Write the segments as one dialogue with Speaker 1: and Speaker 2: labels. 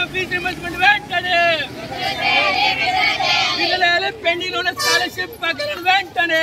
Speaker 1: fee reimbursement వెంటనే పిల్లల pending ఉన్న స్కాలర్షిప్ పక్కన వెంటనే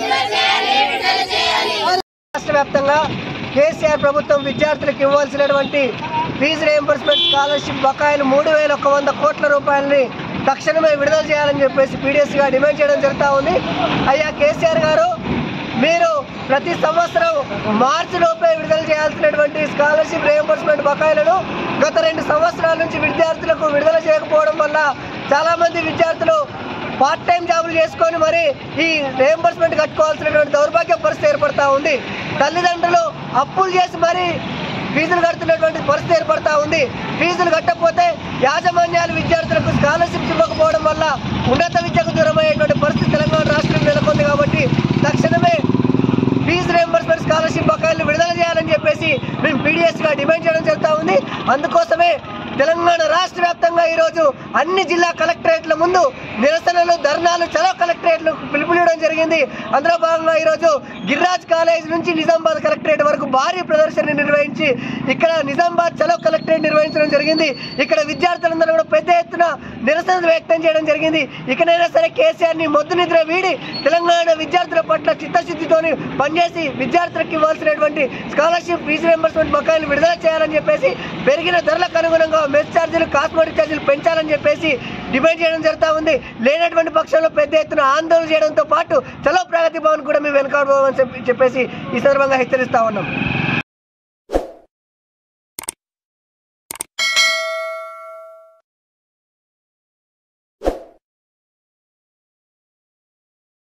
Speaker 2: రాష్ట్ర వ్యాప్తంగా కేసీఆర్ ప్రభుత్వం విద్యార్థులకు ఇవ్వాల్సినటువంటి ఫీజు రియంబర్స్మెంట్ స్కాలర్షిప్ బకాయిలు మూడు వేల ఒక వంద కోట్ల రూపాయలని తక్షణమే విడుదల చేయాలని చెప్పేసి పీడిఎస్గా డిమాండ్ చేయడం జరుగుతూ ఉంది అయ్యా కేసీఆర్ గారు మీరు ప్రతి సంవత్సరం మార్చి లోపే విడుదల చేయాల్సినటువంటి స్కాలర్షిప్ రియంబర్స్మెంట్ బకాయిలను గత రెండు సంవత్సరాల నుంచి విద్యార్థులకు విడుదల చేయకపోవడం వల్ల చాలామంది విద్యార్థులు పార్ట్ టైం జాబులు చేసుకొని మరి ఈ రియంబర్స్మెంట్ కట్టుకోవాల్సినటువంటి దౌర్భాగ్య పరిస్థితి ఏర్పడతా ఉంది తల్లిదండ్రులు అప్పులు చేసి మరి ఫీజులు కడుతున్నటువంటి పరిస్థితి ఏర్పడతా ఉంది ఫీజులు కట్టకపోతే యాజమాన్యాలు విద్యార్థులకు స్కాలర్షిప్స్ ఇవ్వకపోవడం వల్ల ఉన్నత విద్యకు దూరమయ్యేటువంటి పరిస్థితి తెలంగాణ రాష్ట్రంలో నెలకొంది కాబట్టి తక్షణమే ఫీజు రియంబర్స్మెంట్ స్కాలర్షిప్ బకాయిలు విడుదల చేయాలని చెప్పేసి మేము పీడిఎస్గా డిమాండ్ చేయడం జరుగుతూ ఉంది అందుకోసమే తెలంగాణ రాష్ట్ర వ్యాప్తంగా ఈరోజు అన్ని జిల్లా కలెక్టరేట్ల ముందు నిరసనలు ధర్నాలు చలో కలెక్టరేట్లు పిలుపునివ్వడం జరిగింది అందులో భాగంగా ఈరోజు గిరిరాజ్ కాలేజ్ నుంచి నిజామాబాద్ కలెక్టరేట్ వరకు భారీ ప్రదర్శన నిర్వహించి ఇక్కడ నిజామాబాద్ చలో కలెక్టరేట్ నిర్వహించడం జరిగింది ఇక్కడ విద్యార్థులందరూ కూడా పెద్ద ఎత్తున నిరసన వ్యక్తం చేయడం జరిగింది ఇకనైనా సరే కేసీఆర్ ని మొద్దు నిద్ర వీడి తెలంగాణ విద్యార్థుల పట్ల చిత్తశుద్ధితోని పనిచేసి విద్యార్థులకు ఇవ్వాల్సినటువంటి స్కాలర్షిప్ ఫీజు రియంబర్స్మెంట్ బకాయిలు విడుదల చేయాలని చెప్పేసి పెరిగిన ధరలకు అనుగుణంగా మెస్ ఛార్జీలు కాస్మెటిక్ ఛార్జీలు పెంచాలని చెప్పేసి డిమాండ్ చేయడం జరుగుతూ ఉంది లేనటువంటి పక్షంలో పెద్ద ఎత్తున ఆందోళన చేయడంతో పాటు చలో ప్రగతి భవన్ కూడా మేము వెనకాడబోమని చెప్పి చెప్పేసి ఈ సందర్భంగా హెచ్చరిస్తా ఉన్నాం